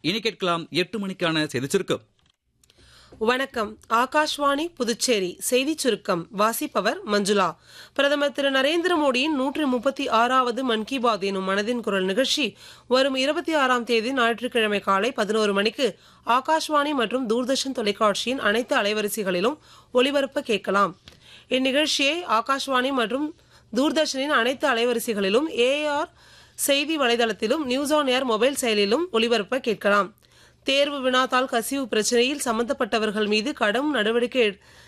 இனி கேட்கலாம் எட்டு மணிக்கான செய்தி சுருக்கம் வணக்கம் ஆகாஷ்வாணி புதுச்சேரி செய்திச் சுருக்கம் வாசிப்பவர் மஞ்சுளா பிரதமர் திரு நரேந்திர மோடியின் நூற்றி முப்பத்தி ஆறாவது மன் கி பாத் எனும் மனதின் குரல் நிகழ்ச்சி வரும் இருபத்தி ஆறாம் தேதி ஞாயிற்றுக்கிழமை காலை பதினோரு மணிக்கு ஆகாஷ்வாணி மற்றும் தூர்தர்ஷன் தொலைக்காட்சியின் அனைத்து அலைவரிசைகளிலும் ஒளிபரப்ப கேட்கலாம் இந்நிகழ்ச்சியை ஆகாஷ்வாணி மற்றும் தூர்தர்ஷனின் அனைத்து அலைவரிசைகளிலும் ஏஆர் செய்தி வலைதளத்திலும் நியூஸ் ஆன் ஏர் மொபைல் செயலிலும் ஒளிபரப்ப கேட்கலாம் தேர்வு வினாத்தாள் கசிவு பிரச்சனையில் சம்பந்தப்பட்டவர்கள் மீது கடும் நடவடிக்கை எடு-